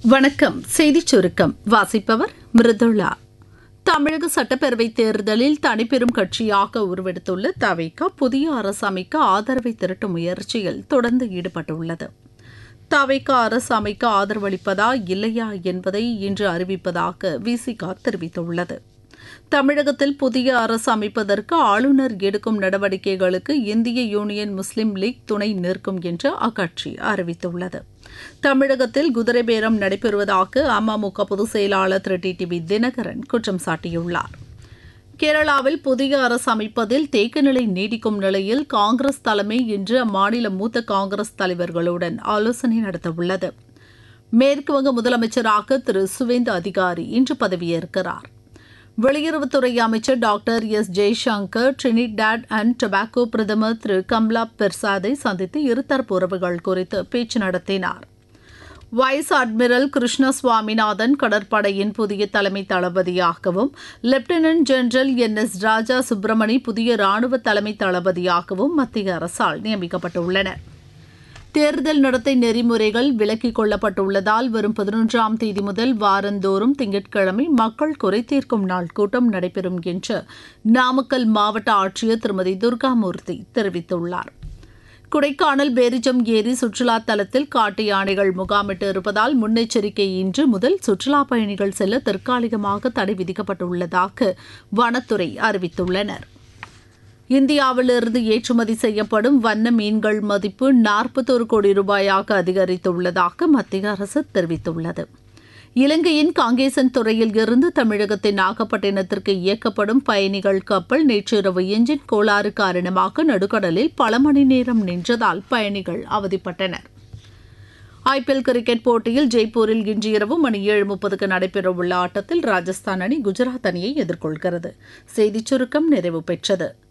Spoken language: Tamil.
வணக்கம் செய்திச் சுருக்கம் வாசிப்பவர் மிருதுளா தமிழக சட்டப்பேரவை தேர்தலில் தனிப்பெரும் கட்சியாக உருவெடுத்துள்ள தவிக புதிய அரசு அமைக்க ஆதரவை திரட்டும் முயற்சியில் தொடர்ந்து ஈடுபட்டுள்ளது தவிக அரசு அமைக்க ஆதரவளிப்பதா இல்லையா என்பதை இன்று அறிவிப்பதாக விசிகா தெரிவித்துள்ளது தமிழகத்தில் புதிய அரசு அமைப்பதற்கு ஆளுநர் எடுக்கும் நடவடிக்கைகளுக்கு இந்திய யூனியன் முஸ்லீம் லீக் துணை நிற்கும் என்று அக்கட்சி அறிவித்துள்ளது தமிழகத்தில் குதிரை பேரம் நடைபெறுவதாக அமமுக பொதுச் செயலாளர் திரு டி டிவி தினகரன் குற்றம் சாட்டியுள்ளார் கேரளாவில் புதிய அரசு அமைப்பதில் தேக்க நிலை நீடிக்கும் நிலையில் காங்கிரஸ் தலைமை இன்று அம்மாநில மூத்த காங்கிரஸ் தலைவர்களுடன் ஆலோசனை நடத்தவுள்ளது மேற்குவங்க முதலமைச்சராக திரு சுவேந்து அதிகாரி இன்று பதவியேற்கிறார் வெளியுறவுத்துறை அமைச்சர் doctor S Jaishankar Trinidad and Tobago பிரதமர் திரு கம்லா பெர்சாதை சந்தித்து இருதரப்பு உறவுகள் குறித்து பேச்சு நடத்தினார் வைஸ் அட்மிரல் கிருஷ்ண சுவாமிநாதன் கடற்படையின் புதிய தலைமை தளபதியாகவும் lieutenant general N S Raja Subramani புதிய ராணுவ தலைமை தளபதியாகவும் மத்திய அரசால் நியமிக்கப்பட்டுள்ளனர் தேர்தல் நடத்தை நெறிமுறைகள் விலக்கிக் கொள்ளப்பட்டுள்ளதால் வரும் பதினொன்றாம் தேதி முதல் வாரந்தோறும் திங்கட்கிழமை மக்கள் குறைதீர்க்கும் நாள் கூட்டம் நடைபெறும் என்று நாமக்கல் மாவட்ட ஆட்சியர் திருமதி துர்காமூர்த்தி தெரிவித்துள்ளார் குடைக்கானல் பேரிஜம் ஏரி சுற்றுலா தலத்தில் காட்டு யானைகள் முகாமிட்டு இருப்பதால் முன்னெச்சரிக்கை இன்று முதல் சுற்றுலா பயணிகள் செல்ல தற்காலிகமாக தடை விதிக்கப்பட்டுள்ளதாக வனத்துறை அறிவித்துள்ளனர் இந்தியாவிலிருந்து ஏற்றுமதி செய்யப்படும் வண்ண மீன்கள் மதிப்பு நாற்பத்தோரு கோடி ரூபாயாக அதிகரித்துள்ளதாக மத்திய அரசு தெரிவித்துள்ளது இலங்கையின் காங்கேசன் துறையில் இருந்து தமிழகத்தின் நாகப்பட்டினத்திற்கு இயக்கப்படும் பயணிகள் கப்பல் நேற்றிரவு எஞ்சின் கோளாறு காரணமாக நடுக்கடலில் பல மணி நேரம் நின்றதால் பயணிகள் அவதிப்பட்டனர் ஐபிஎல் கிரிக்கெட் போட்டியில் ஜெய்ப்பூரில் இன்று இரவு மணி ஏழு முப்பதுக்கு நடைபெறவுள்ள ஆட்டத்தில் ராஜஸ்தான் அணி குஜராத் அணியை எதிர்கொள்கிறது செய்திச் சுருக்கம் நிறைவு பெற்றது